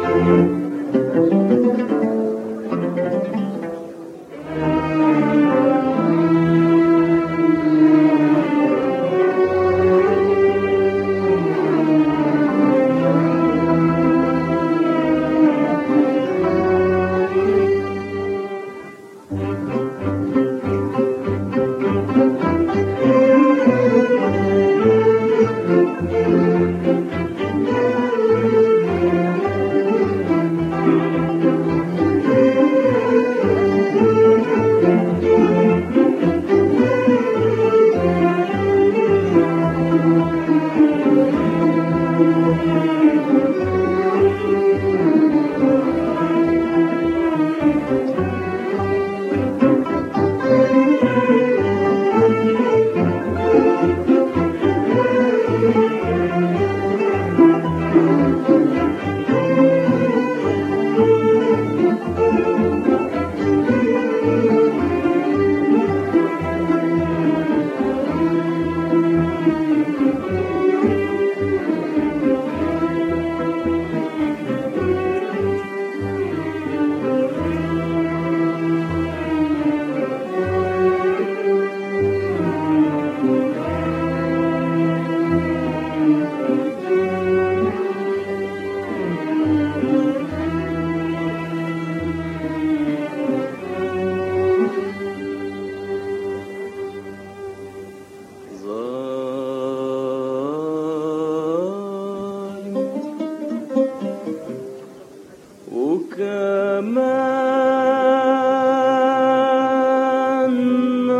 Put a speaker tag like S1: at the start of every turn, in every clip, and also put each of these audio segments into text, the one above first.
S1: وكمان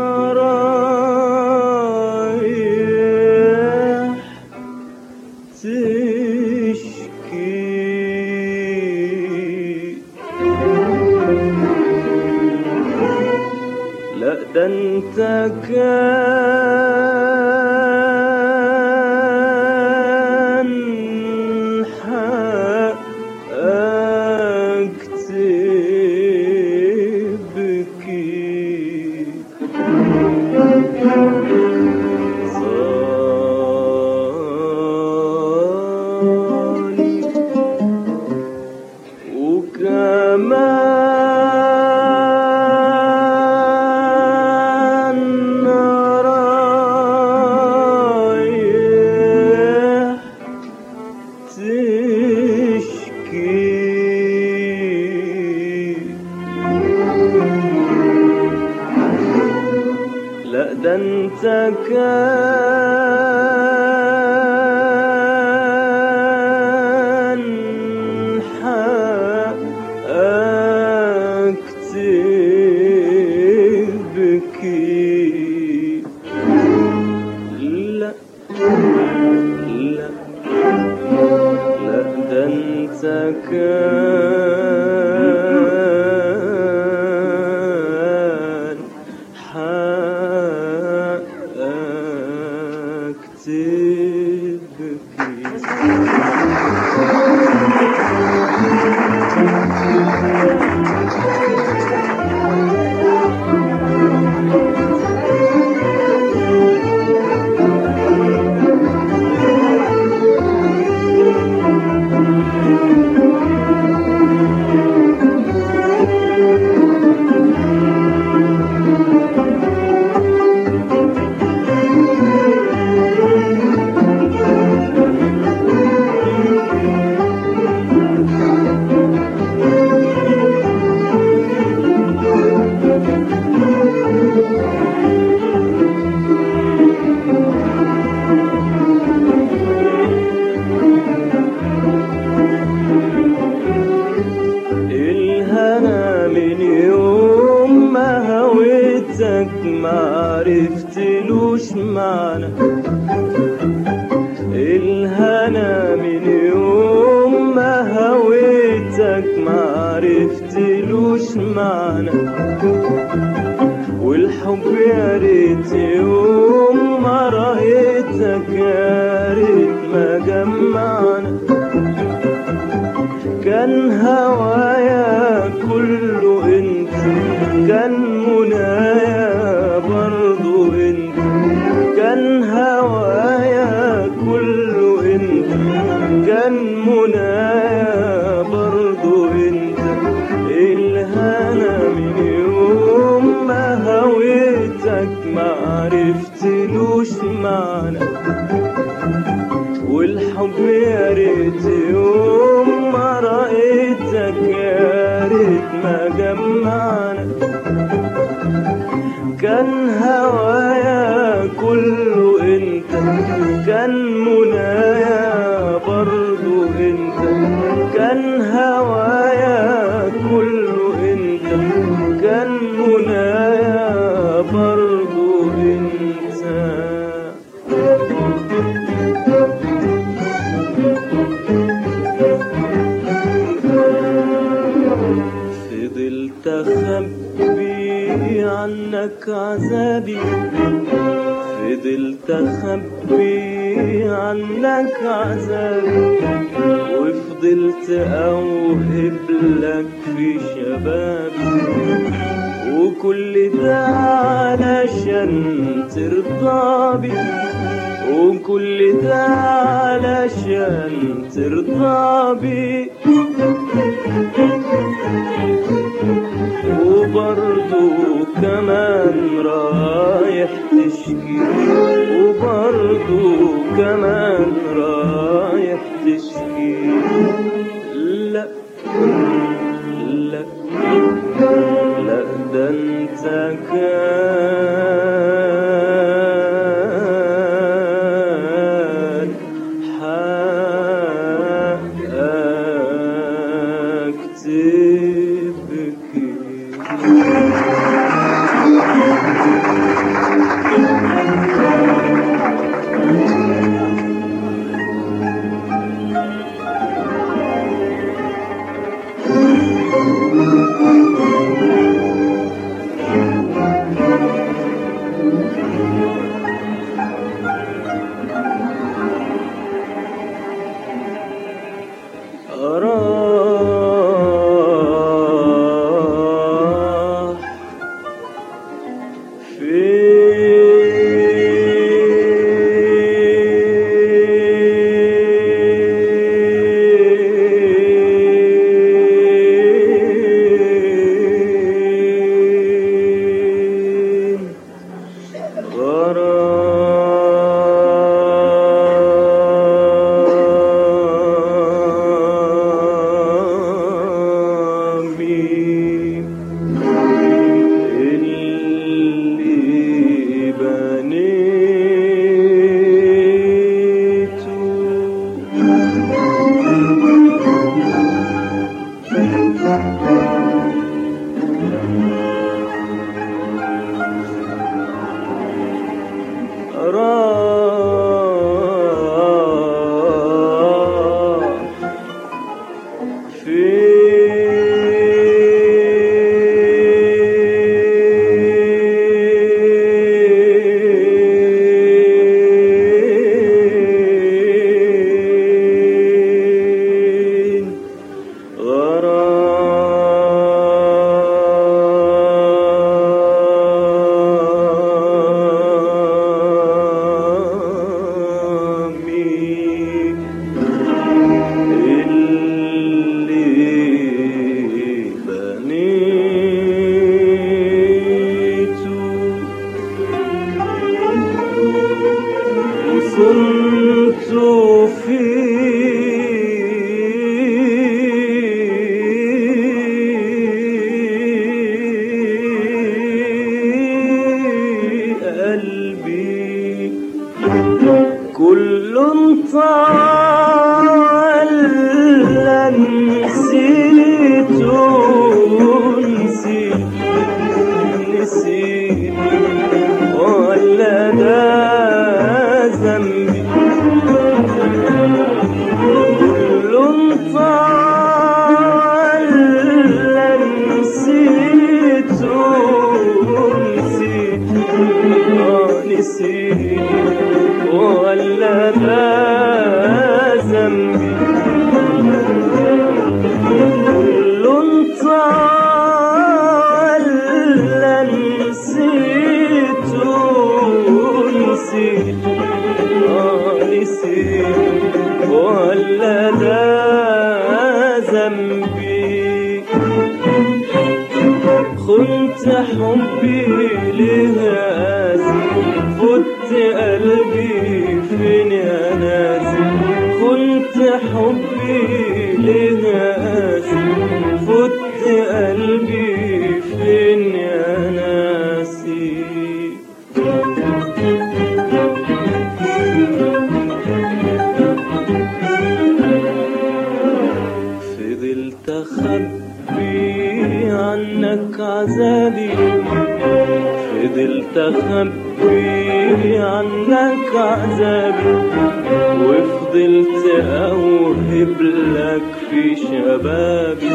S1: رايح تشكي لا ده انت كان حقك تبكي ظالم وكمان رايح تشكي لا ده انت كان حقك تبكي لا لا لا ده انت كان حقك تبكي الهنا من يوم ما هويتك معرفتلوش معنى الهنا من يوم ما هويتك معرفتلوش معنى والحب يا ريت يوم ما رأيتك يا ريت ما جمعنا كان هوايا كله انت كان منايا برضو انت كان هوايا كله انت كان منايا برضو جمعنا والحب يا ريت يوم ما رأيتك يا ريت ما جمعنا كان هوايا كله انت كان منايا برضو انت كان هوايا كله انت كان منايا برضو انت فضلت اخبي عنك عذابي فضلت اخبي عنك عذابي وفضلت اوهب لك في شبابي وكل ده علشان ترضى بي وكل ده علشان ترضى بي وبرضو كمان رايح تشكي وبرضو كمان رايح تشكي لا لا لا ده انت كان حقك تبكي راح فين غرامي اللي بنيته راح فين غرامي اللي بنيته وصنت في قلبي كل طال نسيت نسيت نسيت ولا ده ذنبي كل طال نسيت نسيت آه نسيت ولا ده ذنبي كل طال نسيت نسيت آه نسيت ولا ده ذنبي خنت حبي لهازي فت قلبي فضلت أخبي عنك عذابي فضلت أخبي عنك عذابي وفضلت أوهب لك في شبابي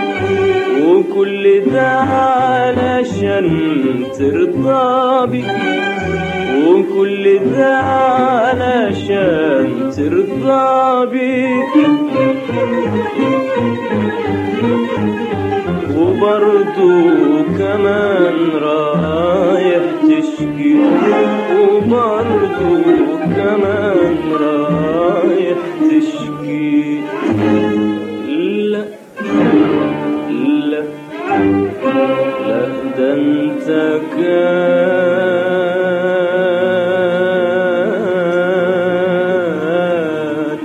S1: وكل ده علشان ترضى بي وكل ده علشان ترضى بي وبرضو كمان رايح تشكي وبرضو كمان رايح تشكي لا لا لا ده انت كان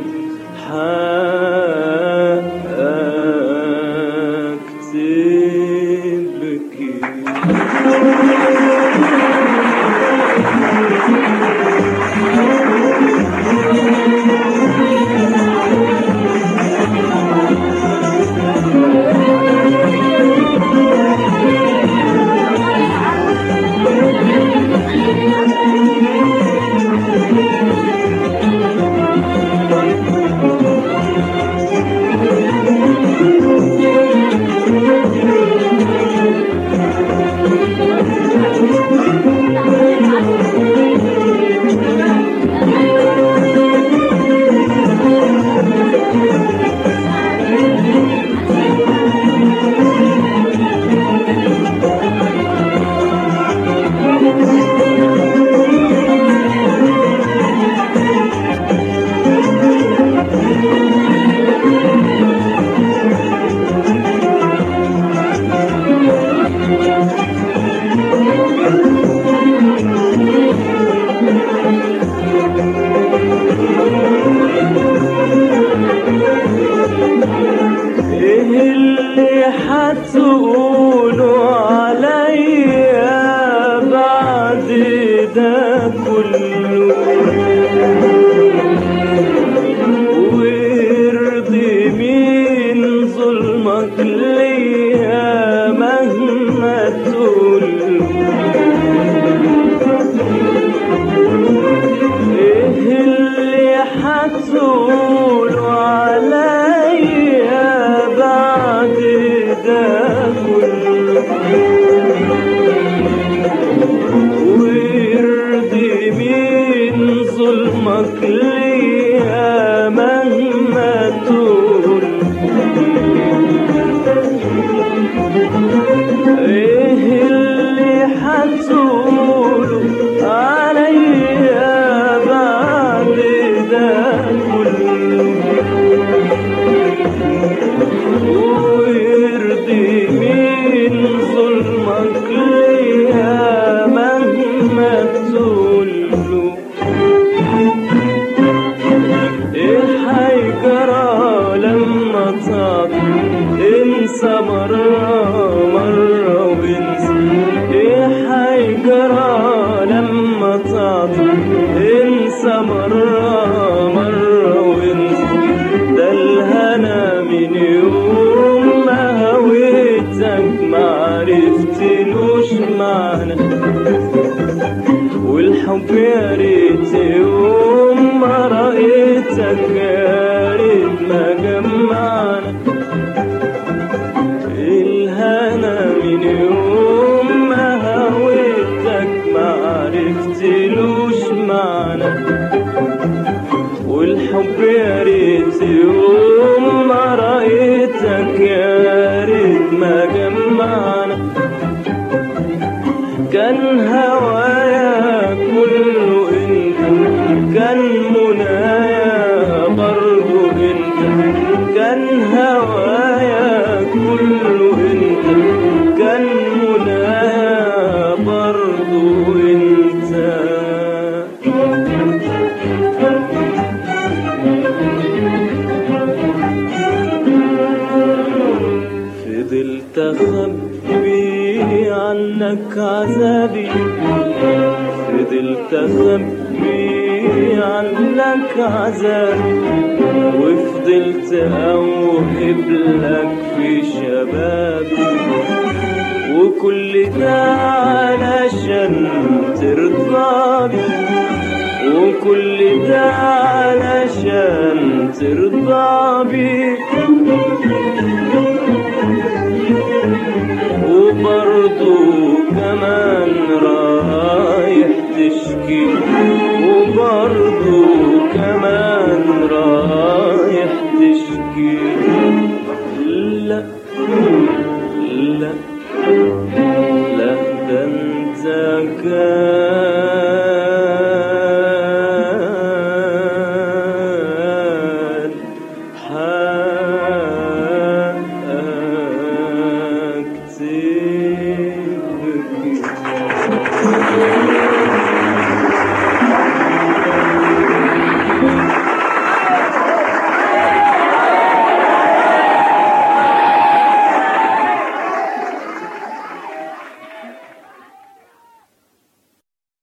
S1: حقك تبكي ايه اللي حتقولوا عليا بعد ده كله ويرضي مين ظلمك ليا مهما تقوله ايه اللي حتقولوا عليا بعد ده كله ويرضي مين ظلمك ليا مهما تقول ايه اللي حتقوله عليا بعد ده كله ويرضي مين ظلمك ليا مهما تقوله ايه هيجرى لما طاب انسى مرة مرة وانسى ايه هيجرى لما طاب انسى مرة مرة وانسى ده الهنا من يوم ما هويتك معرفتلوش معنى والحب يا ريت يوم ما رأيتك يا ريت ما جمعنا الهنا من يوم ما هويتك ما عرفتلوش معنى والحب يا ريت يوم ما رأيتك يا ريت ما جمعنا كان هوايا كله انت كان منايا برضو انت كان هوايا كله انت كان منايا برضو انت فضلت اخبي عنك عذابي فضلت اخبي عنك عذاب وفضلت اوهب لك في شباب وكل ده علشان ترضى وكل ده علشان ترضى بيه وبرضه